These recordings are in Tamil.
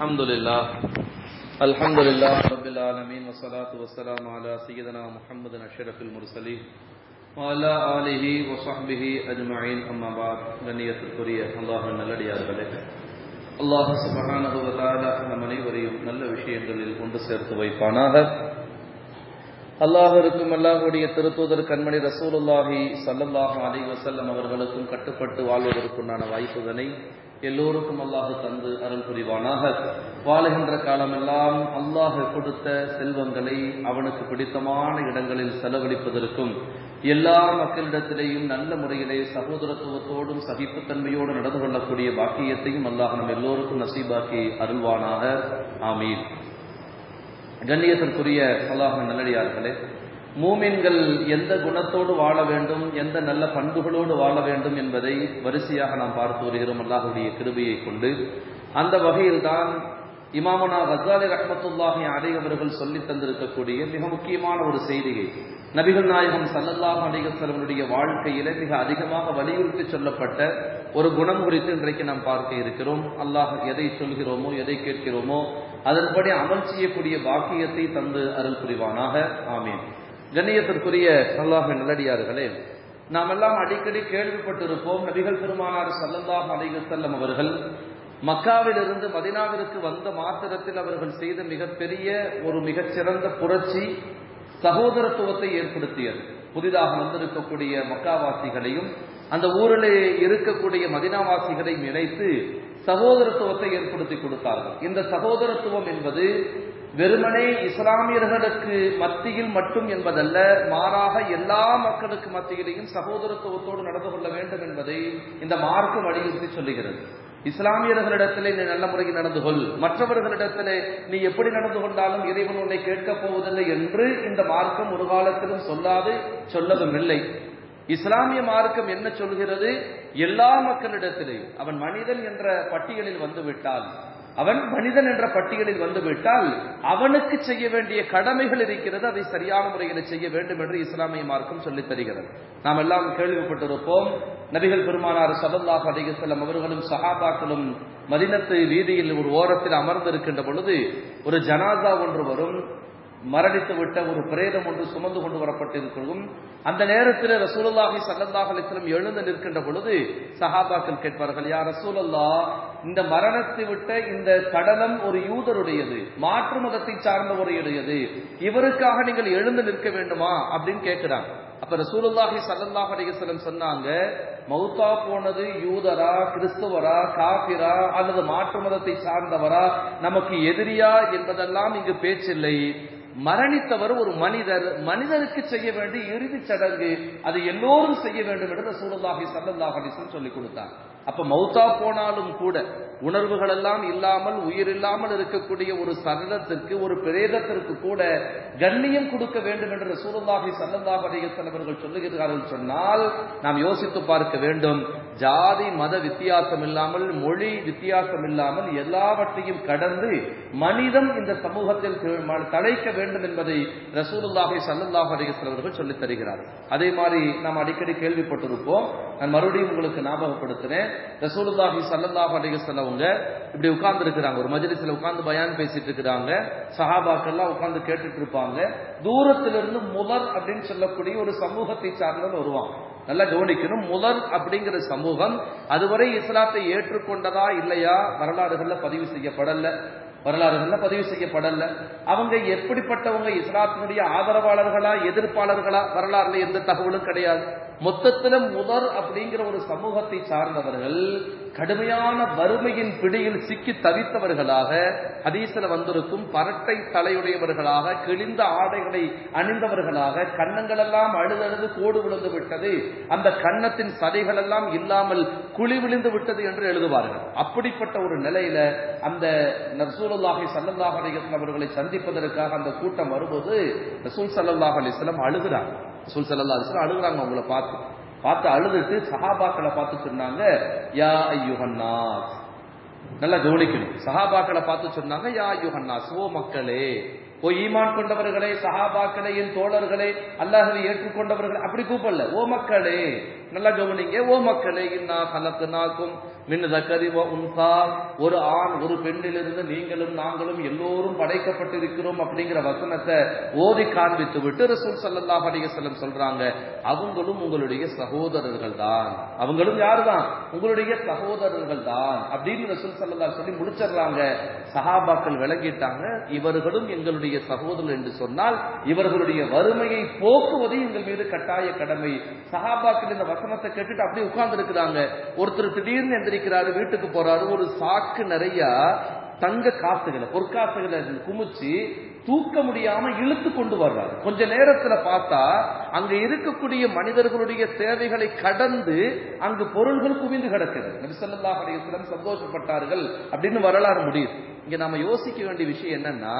الحمد لله الحمد لله رب العالمين والصلاة والسلام على سيدنا محمد أشرف المرسلين وعلى آله وصحبه أجمعين أما بعد கண்ணியத்திற்குரிய அல்லாஹ் நல்லடியார்களே அல்லாஹ் சுபஹானஹு வ தஆலா நம் அனைவரையும் நல்ல விஷயங்களில் கொண்டு சேர்த்து வைப்பானாக அல்லாஹருக்கும் அல்லாஹுடைய திருத்தூதர் கண்மணி ரசூலுல்லாஹி ஸல்லல்லாஹு அலைஹி வஸல்லம் அவர்களுக்கும் கட்டுப்பட்டு வாழ்வதற்குண்டான வாய்ப்புதனை எல்லோருக்கும் அல்லாஹ் தந்து அருள் புரிவானாக வாழுகின்ற காலமெல்லாம் அல்லாஹ் கொடுத்த செல்வங்களை அவனுக்கு பிடித்தமான இடங்களில் செலவழிப்பதற்கும் எல்லா மக்களிடத்திலேயும் நல்ல முறையிலே சகோதரத்துவத்தோடும் சகிப்புத்தன்மையோடு நடந்து கொள்ளக்கூடிய பாக்கியத்தையும் அல்லாஹ் நம் எல்லோருக்கும் நசீபாக்கி அருள்வானாக ஆமீன் கண்ணியத்திற்குரிய அல்லாஹ் நல்லடியார்களே மூமின்கள் எந்த குணத்தோடு வாழ வேண்டும் எந்த நல்ல பண்புகளோடு வாழ வேண்டும் என்பதை வரிசையாக நாம் பார்த்து வருகிறோம் அல்லாஹுடைய கிருபையை கொண்டு அந்த வகையில்தான் இமாமனா கசாலி ரஹமத்துல்லாஹி அலை அவர்கள் சொல்லி தந்திருக்கக்கூடிய மிக முக்கியமான ஒரு செய்தியை நபிகள் நாயகம் சல்லல்லாஹ் அலிகசலவனுடைய வாழ்க்கையில மிக அதிகமாக வலியுறுத்தி சொல்லப்பட்ட ஒரு குணம் குறித்து இன்றைக்கு நாம் பார்க்க இருக்கிறோம் அல்லாஹ் எதை சொல்கிறோமோ எதை கேட்கிறோமோ அதன்படி அமல் செய்யக்கூடிய பாக்கியத்தை தந்து அருள் புரிவானாக ஆமீன் கண்ணியத்திற்குரிய அல்லாஹ் நல்லடியார்களே நாம் எல்லாம் அடிக்கடி கேள்விப்பட்டிருப்போம் நபிகள் பெருமானார் சல்லல்லாஹ் அலிகசல்லம் அவர்கள் மக்காவிலிருந்து மதினாவிற்கு வந்த மாத்திரத்தில் அவர்கள் செய்த மிகப்பெரிய ஒரு மிகச்சிறந்த புரட்சி சகோதரத்துவத்தை ஏற்படுத்தியது புதிதாக வந்திருக்கக்கூடிய மக்காவாசிகளையும் அந்த ஊரிலே இருக்கக்கூடிய மதினாவாசிகளையும் இணைத்து சகோதரத்துவத்தை ஏற்படுத்தி கொடுத்தார்கள் இந்த சகோதரத்துவம் என்பது வெறுமனே இஸ்லாமியர்களுக்கு மத்தியில் மட்டும் என்பதல்ல மாறாக எல்லா மக்களுக்கு மத்தியிலையும் சகோதரத்துவத்தோடு நடந்து கொள்ள வேண்டும் என்பதை இந்த மார்க்கம் வலியுறுத்தி சொல்லுகிறது இஸ்லாமியர்களிடத்திலே நீ நல்ல முறையில் நடந்து கொள் மற்றவர்களிடத்திலே நீ எப்படி நடந்து கொண்டாலும் இறைவன் உன்னை கேட்கப் போவதில்லை என்று இந்த மார்க்கம் ஒரு காலத்திலும் சொல்லாது சொல்லவும் இல்லை இஸ்லாமிய மார்க்கம் என்ன சொல்கிறது எல்லா மக்களிடத்திலேயும் அவன் மனிதன் என்ற பட்டியலில் வந்துவிட்டால் அவன் மனிதன் என்ற பட்டியலில் வந்துவிட்டால் அவனுக்கு செய்ய வேண்டிய கடமைகள் இருக்கிறது அதை சரியான முறையில் செய்ய வேண்டும் என்று இஸ்லாமிய மார்க்கம் சொல்லித் தருகிறது நாம் எல்லாம் கேள்விப்பட்டிருப்போம் நபிகள் பெருமானார் சதல்லாஹ் அலிகசல்லம் அவர்களும் சஹாபாக்களும் மதினத்து வீதியில் ஒரு ஓரத்தில் அமர்ந்திருக்கின்ற பொழுது ஒரு ஜனாதா ஒன்று வரும் மரணித்து விட்ட ஒரு பிரேதம் ஒன்று சுமந்து கொண்டு வரப்பட்டிருக்கிறதும் அந்த நேரத்தில் ரசூலுல்லாஹி சல்லல்லாஹ் அலிஸ்லம் எழுந்து நிற்கின்ற பொழுது சஹாபாக்கள் கேட்பார்கள் யார் ரசூலல்லா இந்த மரணத்தை விட்ட இந்த கடலம் ஒரு யூதருடையது மாற்று மதத்தை சார்ந்தவருடையது இவருக்காக நீங்கள் எழுந்து நிற்க வேண்டுமா அப்படின்னு கேட்கிறாங்க அப்ப ரசூலுல்லாஹி சல்லல்லாஹ் அலிஸ்லம் சொன்னாங்க மௌத்தா போனது யூதரா கிறிஸ்துவரா காபிரா அல்லது மாற்று மதத்தை சார்ந்தவரா நமக்கு எதிரியா என்பதெல்லாம் இங்கு பேச்சில்லை மரணித்தவர் ஒரு மனிதர் மனிதருக்கு செய்ய வேண்டிய இறுதி சடங்கு அது எல்லோரும் செய்ய வேண்டும் என்று ரசூலுல்லாஹி சல்லல்லாஹு அலைஹி வஸல்லம் சொல்லி கொடுத்தார் அப்ப மௌத்தா போனாலும் கூட உணர்வுகள் எல்லாம் இல்லாமல் உயிர் இல்லாமல் இருக்கக்கூடிய ஒரு சரணத்திற்கு ஒரு பிரேதத்திற்கு கூட கண்ணியம் கொடுக்க வேண்டும் என்று ரசூலுல்லாஹி சல்லல்லாஹு அலைஹி வஸல்லம் அவர்கள் சொல்லுகிறார்கள் சொன்னால் நாம் யோசித்து பார்க்க வேண்டும் ஜாதி மத வித்தியாசம் இல்லாமல் மொழி வித்தியாசம் இல்லாமல் எல்லாவற்றையும் கடந்து மனிதம் இந்த சமூகத்தில் தழைக்க வேண்டும் என்பதை ரசூலுல்லாஹி சல்லல்லாஹு அலைஹி வஸல்லம் அவர்கள் சொல்லித் தருகிறார்கள் அதே மாதிரி நாம் அடிக்கடி கேள்விப்பட்டிருப்போம் நான் மறுபடியும் உங்களுக்கு ஞாபகப்படுத்துறேன் ரசூலுல்லாஹி சல்லல்லாஹு அலைஹி வஸல்லம் அவங்க இப்படி உட்கார்ந்து இருக்கிறாங்க ஒரு மஜ்லிஸ்ல உட்கார்ந்து பயான் பேசிட்டு இருக்கிறாங்க சஹாபாக்கெல்லாம் உட்கார்ந்து கேட்டுட்டு இருப்பாங்க தூரத்திலிருந்து முதல் அப்படின்னு சொல்லக்கூடிய ஒரு சமூகத்தை சார்ந்தவங்க வருவாங்க நல்லா கவனிக்கணும் முதல் அப்படிங்கிற சமூகம் அதுவரை இஸ்லாத்தை ஏற்றுக்கொண்டதா இல்லையா வரலாறுகள்ல பதிவு செய்யப்படல வரலாறுகள்ல பதிவு செய்யப்படல அவங்க எப்படிப்பட்டவங்க இஸ்லாத்தினுடைய ஆதரவாளர்களா எதிர்ப்பாளர்களா வரலாறுல எந்த தகவலும் கிடையாது மொத்தத்துல முதல் அப்படிங்கிற ஒரு சமூகத்தை சார்ந்தவர்கள் கடுமையான வறுமையின் பிடியில் சிக்கி தவித்தவர்களாக ஹதீஸ்ல வந்திருக்கும் பரட்டை தலையுடையவர்களாக கிழிந்த ஆடைகளை அணிந்தவர்களாக கன்னங்களெல்லாம் அழுதழுது கோடு விழுந்து விட்டது அந்த கன்னத்தின் சதைகள் எல்லாம் இல்லாமல் குழி விழுந்து விட்டது என்று எழுதுவார்கள் அப்படிப்பட்ட ஒரு நிலையில அந்த ரசூலுல்லாஹி சல்லல்லாஹு அலைஹி வஸல்லம் அவர்களை சந்திப்பதற்காக அந்த கூட்டம் வரும்போது ரசூல் சல்லல்லாஹு அலைஹி வஸல்லம் அழுகுறாங்க ரசூல் சல்லல்லாஹு அலைஹி வஸல்லம் அழுகுறாங்க அவங்கள பார்த்து பார்த்து அழுதுட்டு சஹாபாக்களை பார்த்து சொன்னாங்க யா ஐயுஹன்னாஸ் நல்லா கவனிக்கணும் சஹாபாக்களை பார்த்து சொன்னாங்க யா ஐயுஹன்னாஸ் ஓ மக்களே ஓ ஈமான் கொண்டவர்களே சஹாபாக்களே என் தோழர்களே அல்லாஹவை ஏற்றுக்கொண்டவர்களே அப்படி கூப்பிடல ஓ மக்களே நல்லா கவனிங்க ஓ மக்களே இன்னா கலத்துனாக்கும் மின் தக்கரி உன்சா ஒரு ஆண் ஒரு பெண்ணிலிருந்து நீங்களும் நாங்களும் எல்லோரும் படைக்கப்பட்டிருக்கிறோம் அப்படிங்கிற வசனத்தை ஓதி காண்பித்து விட்டு ரசூல் ஸல்லல்லாஹு அலைஹி வஸல்லம் சொல்றாங்க அவங்களும் உங்களுடைய சகோதரர்கள் தான் அவங்களும் யாருதான் உங்களுடைய சகோதரர்கள் தான் அப்படின்னு ரசூல் ஸல்லல்லாஹு சொல்லி முடிச்சிடுறாங்க சஹாபாக்கள் விளங்கிட்டாங்க இவர்களும் எங்களுடைய சகோதரர்கள் என்று சொன்னால் இவர்களுடைய வறுமையை போக்குவது எங்கள் மீது கட்டாய கடமை சஹாபாக்கள் இந்த வசனத்தை கேட்டுட்டு அப்படியே உட்கார்ந்து இருக்கிறாங்க ஒருத்தர் திடீர்னு எந்திரிக்கிறாரு வீட்டுக்கு போறாரு ஒரு சாக்கு நிறைய தங்க காசுகளை பொற்காசுகளை குமிச்சு தூக்க முடியாம இழுத்து கொண்டு வர்றாரு கொஞ்ச நேரத்துல பார்த்தா அங்க இருக்கக்கூடிய மனிதர்களுடைய தேவைகளை கடந்து அங்கு பொருள்கள் குவிந்து கிடக்குது நபி ஸல்லல்லாஹு அலைஹி வஸல்லம் சந்தோஷப்பட்டார்கள் அப்படின்னு வரலாறு முடியுது இங்க நாம யோசிக்க வேண்டிய விஷயம் என்னன்னா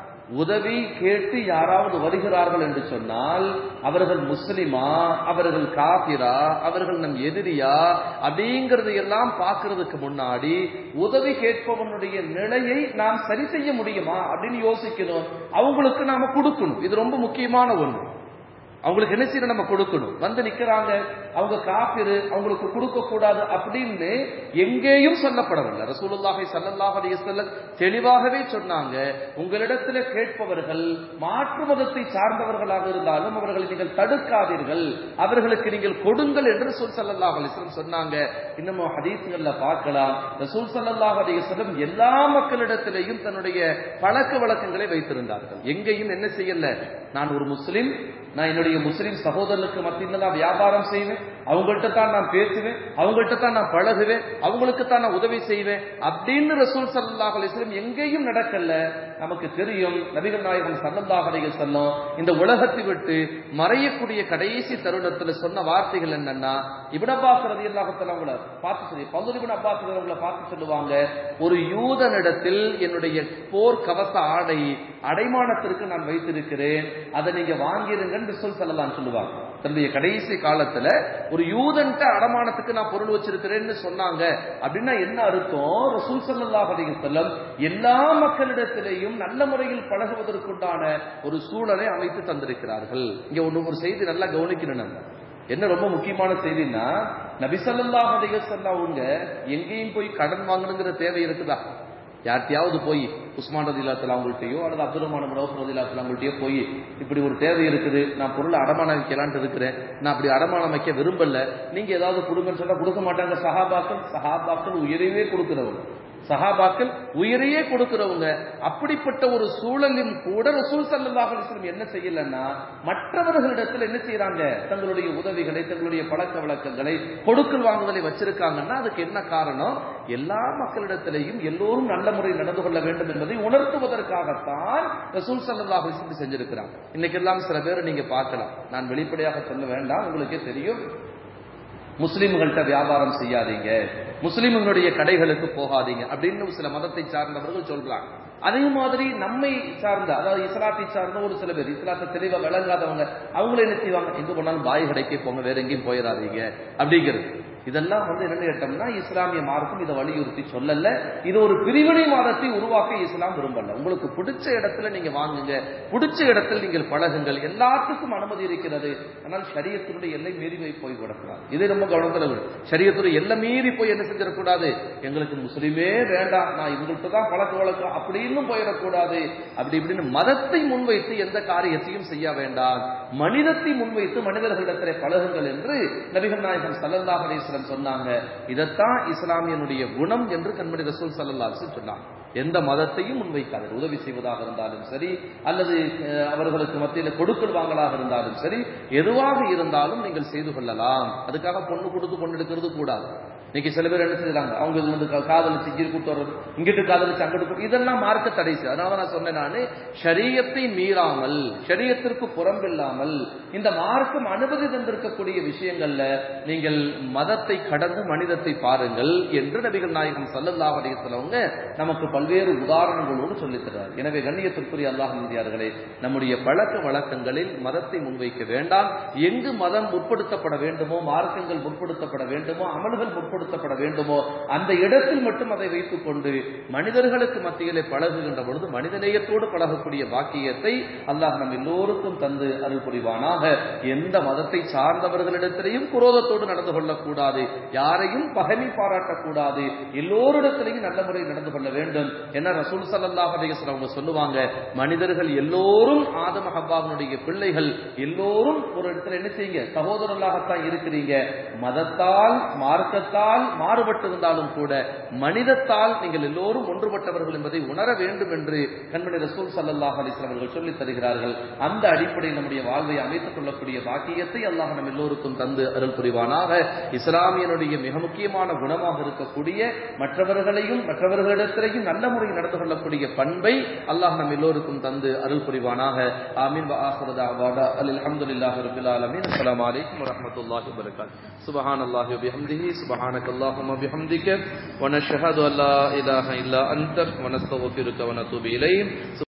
உதவி கேட்டு யாராவது வருகிறார்கள் என்று சொன்னால் அவர்கள் முஸ்லிமா அவர்கள் காபிரா அவர்கள் நம் எதிரியா அப்படிங்கறது எல்லாம் பார்க்கறதுக்கு முன்னாடி உதவி கேட்பவனுடைய நிலையை நாம் சரி செய்ய முடியுமா அப்படின்னு யோசிக்கணும் அவங்களுக்கு நாம கொடுக்கணும் இது ரொம்ப முக்கியமான ஒன்று அவங்களுக்கு என்ன செய்யணும் நம்ம கொடுக்கணும் வந்து நிக்கிறாங்க அவங்க காப்பிரு அவங்களுக்கு கொடுக்க கூடாது அப்படின்னு எங்கேயும் சொல்லப்படவில்லை ரசூலுல்லாஹி ஸல்லல்லாஹு அலைஹி வஸல்லம் தெளிவாகவே சொன்னாங்க உங்களிடத்துல கேட்பவர்கள் மாற்று மதத்தை சார்ந்தவர்களாக இருந்தாலும் அவர்களை நீங்கள் தடுக்காதீர்கள் அவர்களுக்கு நீங்கள் கொடுங்கள் என்று ரசூல் ஸல்லல்லாஹு அலைஹி வஸல்லம் சொன்னாங்க இன்னமும் ஹதீஸ்கள்ல பார்க்கலாம் ரசூல் ஸல்லல்லாஹு அலைஹி வஸல்லம் எல்லா மக்களிடத்திலேயும் தன்னுடைய பழக்க வழக்கங்களை வைத்திருந்தார்கள் எங்கேயும் என்ன செய்யல நான் ஒரு முஸ்லிம் நான் என்னுடைய முஸ்லிம் சகோதரனுக்கு மத்தியில் தான் வியாபாரம் செய்வேன் அவங்கள்ட்ட தான் நான் பேசுவேன் அவங்கள்ட்ட தான் நான் பழகுவேன் அவங்களுக்கு தான் நான் உதவி செய்வேன் அப்படின்னு ரசூல் சல்லாஹ் அலிஸ்லம் எங்கேயும் நடக்கல நமக்கு தெரியும் நபிகள் நாயகம் சல்லல்லாஹ் அலைஹி இந்த உலகத்தை விட்டு மறையக்கூடிய கடைசி தருணத்துல சொன்ன வார்த்தைகள் என்னன்னா இப்னு அப்பாஸ் ரலியல்லாஹு அவங்கள பார்த்து சொல்லி பல்லு இப்னு அப்பாஸ் அவங்கள பார்த்து சொல்லுவாங்க ஒரு யூதனிடத்தில் என்னுடைய போர் கவச ஆடை அடைமானத்திற்கு நான் வைத்திருக்கிறேன் அதை நீங்க வாங்கிருங்கன்னு ரசூல் ஸல்லல்லாஹு சொல்லுவாங்க தன்னுடைய கடைசி காலத்துல ஒரு யூதன்ட்ட அடமானத்துக்கு நான் பொருள் வச்சிருக்கிறேன்னு சொன்னாங்க அப்படின்னா என்ன அர்த்தம் ரசூல் ஸல்லல்லாஹு அலைஹி வஸல்லம் எல்லா மக்களிடத்திலேயும் நல்ல முறையில் பழகுவதற்குண்டான ஒரு சூழலை அமைத்து தந்திருக்கிறார்கள் இங்க ஒண்ணு ஒரு செய்தி நல்லா கவனிக்கணும் நம்ம என்ன ரொம்ப முக்கியமான செய்தின்னா நபிசல்லாஹ் அலைஹிஸ்ஸல்லாம் அவங்க எங்கேயும் போய் கடன் வாங்கணுங்கிற தேவை இருக்குதா யார்கிட்டயாவது போய் உஸ்மான் ரதிலாத்துல அவங்கள்ட்டயோ அல்லது அப்துல் ரஹ்மான் மனோஃப் ரதிலாத்துல அவங்கள்ட்டயோ போய் இப்படி ஒரு தேவை இருக்குது நான் பொருளை அடமானம் வைக்கலான்ட்டு இருக்கிறேன் நான் அப்படி அடமானம் வைக்க விரும்பல நீங்க ஏதாவது கொடுங்கன்னு சொன்னா கொடுக்க மாட்டாங்க சஹாபாக்கள் சஹாபாக்கள் உயிரையே கொடுக்கிறவங்க சஹாபாக்கள் உயிரையே கொடுக்கிறவங்க அப்படிப்பட்ட ஒரு சூழலில் கூட ரசூல் சல்லல்லாஹு அலைஹி வஸல்லம் என்ன செய்யலன்னா மற்றவர்களிடத்தில் என்ன செய்யறாங்க தங்களுடைய உதவிகளை தங்களுடைய பழக்க வழக்கங்களை கொடுக்கல் வாங்குதலை வச்சிருக்காங்கன்னா அதுக்கு என்ன காரணம் எல்லா மக்களிடத்திலையும் எல்லோரும் நல்ல முறையில் நடந்து கொள்ள வேண்டும் என்பதை உணர்த்துவதற்காகத்தான் ரசூல் சல்லல்லாஹு அலைஹி வஸல்லம் செஞ்சிருக்கிறாங்க இன்னைக்கு எல்லாம் சில பேர் நீங்க பார்க்கலாம் நான் வெளிப்படையாக சொல்ல வேண்டாம் உங்களுக்கே தெரியும் முஸ்லிம்கள்ட்ட வியாபாரம் செய்யாதீங்க முஸ்லிம்களுடைய கடைகளுக்கு போகாதீங்க அப்படின்னு சில மதத்தை சார்ந்தவர்கள் சொல்றாங்க அதே மாதிரி நம்மை சார்ந்த அதாவது இஸ்லாத்தை சார்ந்த ஒரு சில பேர் இஸ்லாத்தை தெளிவா விளங்காதவங்க அவங்களும் என்ன செய்வாங்க எங்க போனாலும் பாய் கடைக்கு போங்க வேற எங்கேயும் போயிடாதீங்க அப்படிங்கிறது இதெல்லாம் வந்து என்ன கேட்டோம்னா இஸ்லாமிய மார்க்கம் இதை வலியுறுத்தி சொல்லல இது ஒரு பிரிவினை மாதத்தை உருவாக்க இஸ்லாம் விரும்பல உங்களுக்கு பிடிச்ச இடத்துல நீங்க வாங்குங்க பிடிச்ச இடத்தில் நீங்கள் பழகுங்கள் எல்லாத்துக்கும் அனுமதி இருக்கிறது ஆனால் சரியத்தினுடைய எல்லை மீறி போய் போய் விடக்கூடாது இது ரொம்ப கவனத்தில் விடும் சரியத்துடைய எல்லை மீறி போய் என்ன செஞ்சிடக்கூடாது எங்களுக்கு முஸ்லிமே வேண்டாம் நான் இவங்கள்ட்ட தான் பழக்க வழக்கம் அப்படின்னு போயிடக்கூடாது அப்படி இப்படின்னு மதத்தை முன்வைத்து எந்த காரியத்தையும் செய்ய வேண்டாம் மனிதத்தை முன்வைத்து மனிதர்களிடத்திலே பழகுங்கள் என்று நபிகள் நாயகம் சல்லல்லாஹ் அலிஸ்லம் சொன்னாங்க இதைத்தான் இஸ்லாமியனுடைய குணம் என்று கண்மணி ரசூல் சல்லல்லாஹு சொன்னாங்க எந்த மதத்தையும் முன்வைக்காது உதவி செய்வதாக இருந்தாலும் சரி அல்லது அஹ், அவர்களுக்கு மத்தியில் கொடுக்கல் வாங்கலாக இருந்தாலும் சரி எதுவாக இருந்தாலும் நீங்கள் செய்து கொள்ளலாம் அதுக்காக பொண்ணு கொடுத்து பொண்ணு எடுக்கிறது கூடாது இன்னைக்கு சில பேர் என்ன செய்யறாங்க அவங்க இது வந்து கா- காதலிச்சு இங்கே கூட்டு வர்றது இங்கிட்டு காதலிச்சு அங்கிட்டு கூட்டு இதெல்லாம் மார்க்க தடை செய்யும் அதனால நான் சொன்னேன் நானு ஷரியத்தை மீறாமல் ஷரியத்திற்கு புறம்பில்லாமல் இந்த மார்க்கம் அனுமதி தந்திருக்கக்கூடிய விஷயங்கள்ல நீங்கள் மதத்தை கடந்து மனிதத்தை பாருங்கள் என்று நபிகள் நாயகம் சல்லல்லாஹு அலைஹி வஸல்லமங்க நமக்கு பல்வேறு உதாரணங்களோடு சொல்லித் தர்றார் எனவே கண்ணியத்திற்குரிய அல்லாஹ் இந்தியார்களே நம்முடைய பழக்க வழக்கங்களில் மதத்தை முன்வைக்க வேண்டாம் எங்கு மதம் முற்படுத்தப்பட வேண்டுமோ மார்க்கங்கள் முற்படுத்தப்பட வேண்டுமோ அமல்கள் முற்படுத்த ஒழுங்குபடுத்தப்பட வேண்டுமோ அந்த இடத்தில் மட்டும் அதை வைத்துக் கொண்டு மனிதர்களுக்கு மத்தியிலே பழகுகின்ற பொழுது மனிதநேயத்தோடு பழகக்கூடிய பாக்கியத்தை அல்லாஹ் நம் எல்லோருக்கும் தந்து அருள் புரிவானாக எந்த மதத்தை சார்ந்தவர்களிடத்திலையும் குரோதத்தோடு நடந்து கொள்ளக்கூடாது யாரையும் பகமை பாராட்டக்கூடாது எல்லோரிடத்திலையும் நல்ல முறை நடந்து கொள்ள வேண்டும் என்ன ரசூல் சல்லாஹ் அலிஸ்லாம் அவங்க சொல்லுவாங்க மனிதர்கள் எல்லோரும் ஆதம ஹப்பாவினுடைய பிள்ளைகள் எல்லோரும் ஒரு இடத்துல என்ன செய்யுங்க சகோதரர்களாகத்தான் இருக்கிறீங்க மதத்தால் மார்க்கத்தால் மாறுபட்டு இருந்தாலும் கூட மனிதத்தால் நீங்கள் எல்லோரும் ஒன்றுபட்டவர்கள் என்பதை உணர வேண்டும் என்று கண்மணி ரசூல் சல்லாஹ் அலிஸ்லாம் அவர்கள் சொல்லித் தருகிறார்கள் அந்த அடிப்படையில் நம்முடைய வாழ்வை அமைத்துக் கொள்ளக்கூடிய பாக்கியத்தை அல்லாஹ் நம் எல்லோருக்கும் தந்து அருள் புரிவானாக இஸ்லாமியனுடைய மிக முக்கியமான குணமாக இருக்கக்கூடிய மற்றவர்களையும் மற்றவர்களிடத்திலேயும் நல்ல முறையில் நடந்து கொள்ளக்கூடிய பண்பை அல்லாஹ் நம் எல்லோருக்கும் தந்து அருள் புரிவானாக ஆமீன் வ ஆஹிரு தஅவானா அல்ஹம்துலில்லாஹி ரப்பில் ஆலமீன் அஸ்ஸலாமு அலைக்கும் வரஹ்மத்துல்லாஹி வபரகாத்துஹு சுப்ஹானல்லாஹி வபிஹம்திஹி சுப்ஹானக்கல்லாஹும்ம பிஹம்திக வ நஷ்ஹது அன் லா இலாஹா இல்லா அன்த வ நஸ்தக்ஃபிருக வ நதூபு இலைஹி